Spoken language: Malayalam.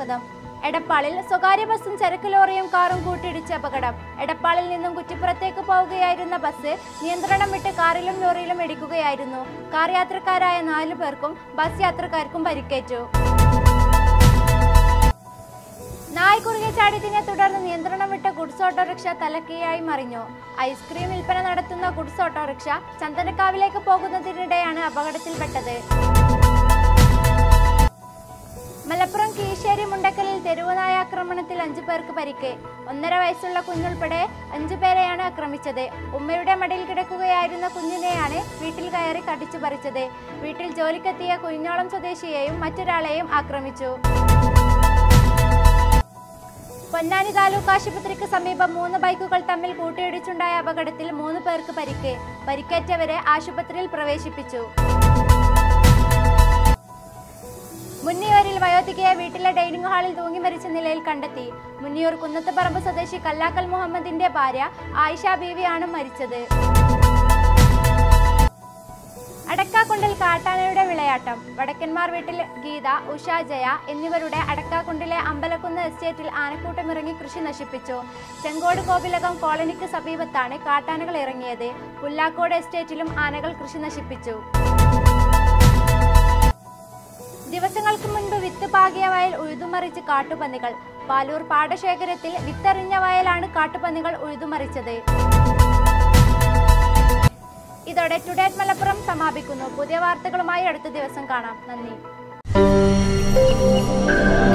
സ്വാഗതം എടപ്പാളിൽ സ്വകാര്യ ബസ്സും ചരക്ക് ലോറിയും കാറും കൂട്ടിയിടിച്ച അപകടം എടപ്പാളിൽ നിന്നും കുറ്റിപ്പുറത്തേക്ക് പോവുകയായിരുന്ന ബസ് നിയന്ത്രണം വിട്ട് കാറിലും ലോറിയിലും ഇടിക്കുകയായിരുന്നു കാർ യാത്രക്കാരായ നാലു പേർക്കും ബസ് യാത്രക്കാർക്കും പരിക്കേറ്റു നായ് കുറുകെ ചാടിയതിനെ തുടർന്ന് നിയന്ത്രണം വിട്ട ഗുഡ്സ് ഓട്ടോറിക്ഷ തലക്കീഴായി മറിഞ്ഞു ഐസ്ക്രീം വിൽപ്പന നടത്തുന്ന ഗുഡ്സ് ഓട്ടോറിക്ഷ ചന്ദനക്കാവിലേക്ക് പോകുന്നതിനിടെയാണ് അപകടത്തിൽപ്പെട്ടത് മലപ്പുറം കീശ്ശേരി മുണ്ടക്കലിൽ തെരുവുനായ ആക്രമണത്തിൽ അഞ്ചു പേർക്ക് പരിക്ക് ഒന്നര വയസ്സുള്ള കുഞ്ഞുൾപ്പെടെ അഞ്ചു പേരെയാണ് ആക്രമിച്ചത് ഉമ്മയുടെ മടിയിൽ കിടക്കുകയായിരുന്ന കുഞ്ഞിനെയാണ് വീട്ടിൽ കയറി കടിച്ചു പറിച്ചത് വീട്ടിൽ ജോലിക്കെത്തിയ കുഞ്ഞോളം സ്വദേശിയെയും മറ്റൊരാളെയും ആക്രമിച്ചു പൊന്നാനി താലൂക്ക് ആശുപത്രിക്ക് സമീപം മൂന്ന് ബൈക്കുകൾ തമ്മിൽ കൂട്ടിയിടിച്ചുണ്ടായ അപകടത്തിൽ മൂന്ന് പേർക്ക് പരിക്ക് പരിക്കേറ്റവരെ ആശുപത്രിയിൽ പ്രവേശിപ്പിച്ചു മുന്നിയൂരിൽ വയോധികയെ വീട്ടിലെ ഡൈനിങ് ഹാളിൽ തൂങ്ങി മരിച്ച നിലയിൽ കണ്ടെത്തി മുന്നിയൂർ കുന്നത്തുപറമ്പ് സ്വദേശി കല്ലാക്കൽ മുഹമ്മദിന്റെ ഭാര്യ ആയിഷ ബീവിയാണ് മരിച്ചത് അടക്കാക്കുണ്ടിൽ കാട്ടാനയുടെ വിളയാട്ടം വടക്കന്മാർ വീട്ടിൽ ഗീത ഉഷ ജയ എന്നിവരുടെ അടക്കാക്കുണ്ടിലെ അമ്പലക്കുന്ന് എസ്റ്റേറ്റിൽ ആനക്കൂട്ടമിറങ്ങി കൃഷി നശിപ്പിച്ചു ചെങ്കോട് കോവിലകം കോളനിക്ക് സമീപത്താണ് കാട്ടാനകൾ ഇറങ്ങിയത് പുല്ലാക്കോട് എസ്റ്റേറ്റിലും ആനകൾ കൃഷി നശിപ്പിച്ചു ദിവസങ്ങൾക്ക് മുൻപ് വിത്ത് പാകിയ വയൽ ഉഴുതുമറിച്ച് കാട്ടുപന്നികൾ പാലൂർ പാടശേഖരത്തിൽ വിത്തെറിഞ്ഞ വയലാണ് കാട്ടുപന്നികൾ ഉഴുതുമറിച്ചത് ഇതോടെ ടുഡേറ്റ് മലപ്പുറം സമാപിക്കുന്നു പുതിയ വാർത്തകളുമായി അടുത്ത ദിവസം കാണാം നന്ദി